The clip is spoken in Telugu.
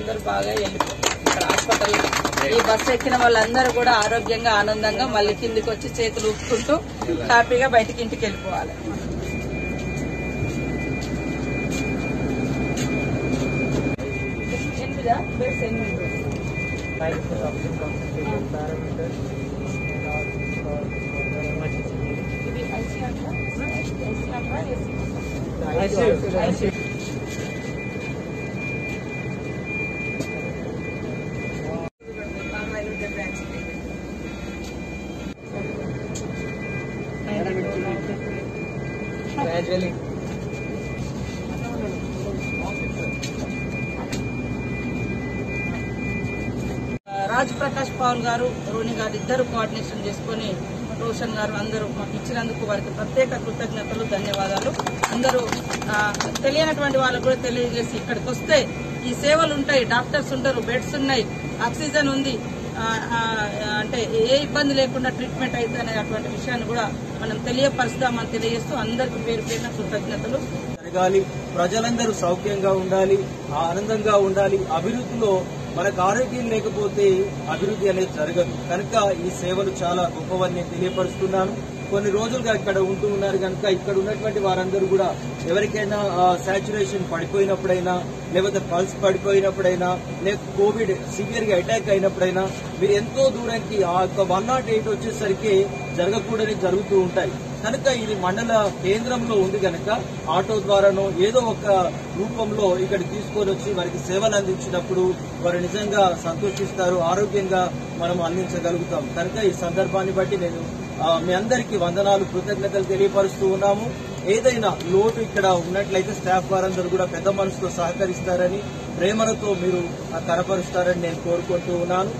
అందరూ బాగా వెళ్ళిపోతారు ఇక్కడ హాస్పిటల్ ఈ బస్సు ఎక్కిన వాళ్ళందరూ కూడా ఆరోగ్యంగా ఆనందంగా మళ్ళీ కిందికి వచ్చి చేతులు ఊపుకుంటూ హ్యాపీగా బయటికి ఇంటికి వెళ్ళిపోవాలి ఎనిమిదా బెడ్స్ ఎనిమిది ఇది ఐసీ అంటారా ఐసీ అంటారా ఏసీ ఐసీ gradually రాజ్ ప్రకాష్ పాల్ గారు రోని గారు ఇద్దరు కోఆర్డినేషన్ చేసుకుని రోషన్ గారు అందరూ మాకు ఇచ్చినందుకు వారికి ప్రత్యేక కృతజ్ఞతలు ధన్యవాదాలు అందరూ ఆ, తెలియనటువంటి వాళ్ళకు కూడా తెలియజేసి ఇక్కడికి వస్తే ఈ సేవలు ఉంటాయి డాక్టర్స్ ఉంటారు బెడ్స్ ఉన్నాయి ఆక్సిజన్ ఉంది ఆ, ఆ, అంటే ఏ ఇబ్బంది లేకుండా ట్రీట్మెంట్ అయితే అనే అటువంటి విషయాన్ని కూడా మనం తెలియపరుస్తామని తెలియజేస్తూ అందరికీ పేరు పేరున కృతజ్ఞతలు జరగాలి ప్రజలందరూ సౌఖ్యంగా ఉండాలి ఆనందంగా ఉండాలి అభివృద్ధిలో మనకు ఆరోగ్యం లేకపోతే అభివృద్ధి అనేది జరగదు కనుక ఈ సేవలు చాలా గొప్పవని నేను తెలియపరుస్తున్నాను కొన్ని రోజులుగా ఇక్కడ ఉంటూ ఉన్నారు కనుక ఇక్కడ ఉన్నటువంటి వారందరూ కూడా ఎవరికైనా సాచురేషన్ పడిపోయినప్పుడైనా లేకపోతే పల్స్ పడిపోయినప్పుడైనా లేక కోవిడ్ సివియర్ గా అటాక్ అయినప్పుడైనా మీరు ఎంతో దూరానికి ఆ యొక్క వన్ నాట్ ఎయిట్ వచ్చేసరికి జరగకూడని జరుగుతూ ఉంటాయి కనుక ఇది మండల కేంద్రంలో ఉంది కనుక ఆటో ద్వారానో ఏదో ఒక రూపంలో ఇక్కడ తీసుకొని వచ్చి వారికి సేవలు అందించినప్పుడు వారు నిజంగా సంతోషిస్తారు ఆరోగ్యంగా మనం అందించగలుగుతాం కనుక ఈ సందర్భాన్ని బట్టి నేను ఆ, మీ అందరికీ వందనాలు కృతజ్ఞతలు తెలియపరుస్తూ ఉన్నాము ఏదైనా లోటు ఇక్కడ ఉన్నట్లయితే స్టాఫ్ వారందరూ కూడా పెద్ద మనసుతో సహకరిస్తారని ప్రేమలతో మీరు ఆ, కనపరుస్తారని నేను కోరుకుంటూ ఉన్నాను